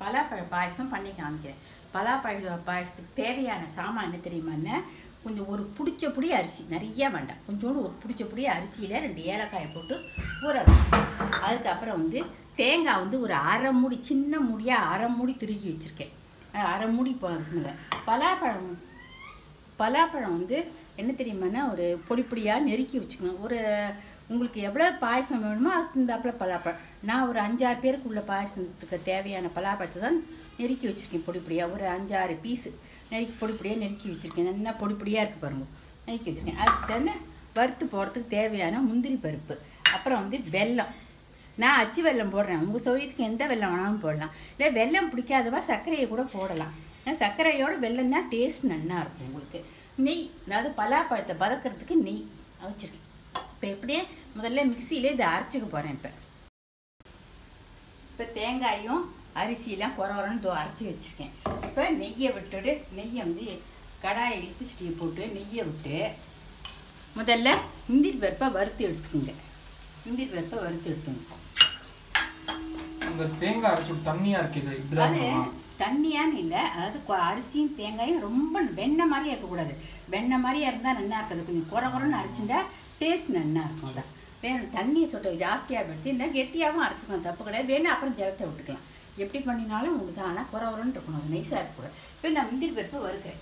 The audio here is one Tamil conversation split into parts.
பலாப்பழ பாயசம் பண்ணி காமிக்கிறேன் பலாப்பழ பாயசத்துக்கு தேவையான சாமான் என்ன தெரியுமான்னு கொஞ்சம் ஒரு பிடிச்ச புடி அரிசி நிறைய வேண்டாம் கொஞ்சோண்டு ஒரு பிடிச்ச புடி அரிசியில் ரெண்டு ஏலக்காயை போட்டு ஊற வைக்கணும். அதுக்கப்புறம் வந்து தேங்காய் வந்து ஒரு அரை மூடி சின்ன மூடியாக அரை மூடி திருகி வச்சுருக்கேன் அஹ் அரை மூடி போகிறதுல பலாப்பழம் பலாப்பழம் வந்து என்ன தெரியுமான்னா ஒரு பொடி பொடியாக நெருக்கி வச்சுக்கணும் ஒரு உங்களுக்கு எவ்வளோ பாயசம் வேணுமோ அதுக்கு தந்தாப்புல பலாப்பழம் நான் ஒரு அஞ்சாறு பேருக்குள்ள பாயசத்துக்கு தேவையான பலாப்பழத்தை தான் நெருக்கி வச்சுருக்கேன் பொடி பொடியாக ஒரு அஞ்சாறு பீஸு நெருக்கி பொடி பொடியாக நெருக்கி வச்சுருக்கேன் நல்லா பொடி பொடியாக இருக்குது பாருங்க நெருக்கி வச்சுருக்கேன் அதுக்கு தகுந்த வறுத்து போடுறதுக்கு தேவையான முந்திரி பருப்பு அப்புறம் வந்து வெல்லம் நான் அச்சு வெல்லம் போடுறேன் உங்கள் சௌரியத்துக்கு எந்த வெல்லம் வேணாலும் போடலாம் இல்லை வெல்லம் பிடிக்காதவா சர்க்கரையை கூட போடலாம் ஏன்னா சர்க்கரையோட வெல்லம் தான் டேஸ்ட் நல்லா இருக்கும் உங்களுக்கு நெய் அதாவது பலாப்பழத்தை பதக்கிறதுக்கு நெய் வச்சுருக்கேன் இப்போ எப்படியே முதல்ல மிக்சியிலே இதை அரைச்சிக்க போகிறேன் இப்போ இப்போ தேங்காயும் அரிசியெல்லாம் குறவரன்னு தோ அரைச்சி வச்சுருக்கேன் இப்போ நெய்யை விட்டுட்டு நெய்யை வந்து கடாயை இழுப்பு சட்டியை போட்டு நெய்யை விட்டு முதல்ல முந்திரி பருப்பை வறுத்து எடுத்துக்கோங்க முந்திரி பருப்பை வறுத்து எடுத்துக்கோங்க அந்த தேங்காய் அரைச்சு தண்ணியா இருக்குது இப்படிதான் அது பண்ணுமா? தண்ணியான்னு இல்லை அதாவது கொ- அரிசியும் தேங்காயும் ரொம்ப வெண்ணெய் மாதிரியே இருக்கக்கூடாது வெண்ணெய் மாதிரியே இருந்தால் நல்லா இருக்காது கொஞ்சம் குறை குறைன்னு அரைச்சிருந்தா டேஸ்ட் நல்லா இருக்கும் அதான் வேணும் தண்ணியை சொட்டு ஜாஸ்தியாக எடுத்து இல்லை கெட்டியாகவும் அரைச்சிக்கணும் தப்பு கிடையாது வேணும் அப்புறம் ஜலத்தை விட்டுக்கலாம் எப்படி பண்ணினாலும் உங்களுக்கு தான் ஆனால் குறை குறைன்னு இருக்கணும் அது நைஸாக இருக்கக்கூடாது இப்போ நான் முந்திரி பருப்பை வறுக்கிறேன்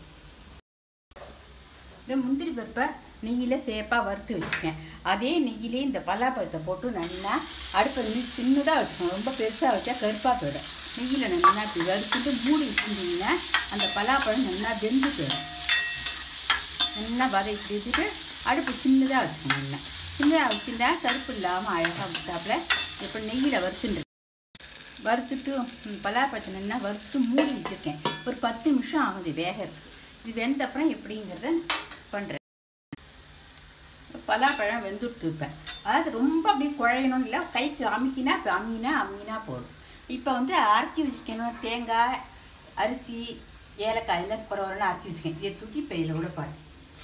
இந்த முந்திரி பருப்பை நெய்யில் சேப்பாக வறுத்து வச்சுக்கேன் அதே நெய்யிலே இந்த பலாப்பழத்தை போட்டு நல்லா அடுப்பை நெய் சின்னதாக வச்சுக்கணும் ரொம்ப பெருசாக வச்சா கருப்பாக போயிடும் நெய்யில் நல்லா இப்படி வறுத்துட்டு மூடி வச்சுருந்தீங்கன்னா அந்த பலாப்பழம் நல்லா வெந்து போயிடும் நல்லா வதக்கி வச்சுட்டு அடுப்பு சின்னதாக வச்சுக்கணும் நல்லா சின்னதாக வச்சுருந்தா கருப்பு இல்லாமல் அழகாக விட்டாப்புல இப்போ நெய்யில் வறுத்துட்டு வறுத்துட்டு ம், பலாப்பழத்தை நல்லா வறுத்து மூடி வச்சுருக்கேன் ஒரு பத்து நிமிஷம் ஆகுது வேகறதுக்கு இது வெந்த அப்புறம் எப்படிங்கிறத பண்ணுறேன் பலாப்பழம் வெந்துட்டு இருப்பேன் அதாவது ரொம்ப அப்படியே குழையணும் இல்லை கைக்கு அமுக்கினா இப்போ அமுங்கினா அமுங்கினா போதும் இப்போ வந்து அரைச்சி வச்சுக்கணும் தேங்காய் அரிசி ஏலக்காய் எல்லாம் குறவரெல்லாம் அரைச்சி வச்சுக்கேன் இதை தூக்கி இப்போ இதில் கூட பாரு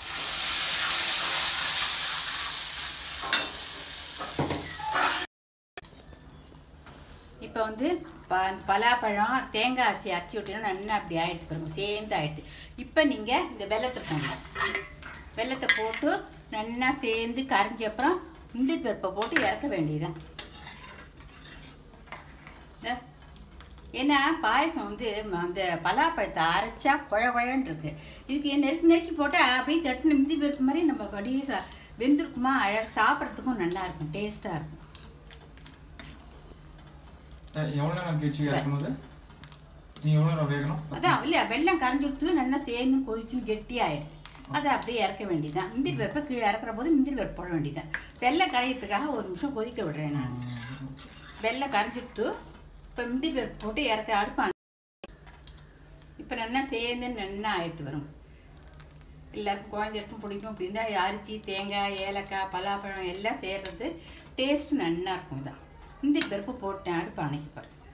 இப்போ வந்து ப பலாப்பழம் தேங்காய் அரிசி அரைச்சி விட்டீங்கன்னா நல்லா அப்படி ஆயிடுச்சு பாருங்க சேர்ந்து ஆயிடுச்சு இப்போ நீங்கள் இந்த வெள்ளத்தை போடணும் வெள்ளத்தை போட்டு நல்லா சேர்ந்து கரைஞ்ச அப்புறம் முந்திரி பருப்பை போட்டு இறக்க வேண்டியதுதான் அஹ், ஏன்னா பாயசம் வந்து ம- அந்த பலாப்பழத்தை அரைச்சா குழ குழன்னு இருக்கு இதுக்கு நெருக்கி நெருக்கி போட்டால் அப்படியே தட்டுன முந்திரி பருப்பு மாதிரி நம்ம அப்படியே சா வெந்திருக்குமா அழகாக சாப்பிட்றதுக்கும் நல்லா இருக்கும் டேஸ்ட்டாக இருக்கும் அஹ் எவ்வளவு நேரம் கழிச்சு இறக்கணும் அது? நீ எவ்வளவு நேரம் வேகணும் அதான் இல்லையா வெள்ளம் கரைஞ்சி கொடுத்து நல்லா சேர்ந்து கொதிச்சு கெட்டியாயிடுது அதை அப்படியே இறக்க வேண்டியதுதான் முந்திரி பருப்பை கீழே இறக்குற போது முந்திரி பருப்பு போட வேண்டியதுதான் வெள்ளம் கரையத்துக்காக ஒரு நிமிஷம் கொதிக்க விடுறேன் நான் வெள்ளம் கரைஞ்சிட்டு இப்போ முந்திரி பருப்பு போட்டு இறக்க அடுப்பான் இப்போ நல்லா சேர்ந்து நல்லா ஆயிடுத்து வரும் எல்லாருக்கும் குழந்தைகளுக்கும் பிடிக்கும் அப்படின்னா அரிசி தேங்காய் ஏலக்காய் பலாப்பழம் எல்லாம் சேர்றது டேஸ்ட் நல்லா இருக்கும் இதான் முந்திரி பருப்பு போட்டேன் அடுப்பு அணைக்க பாருங்க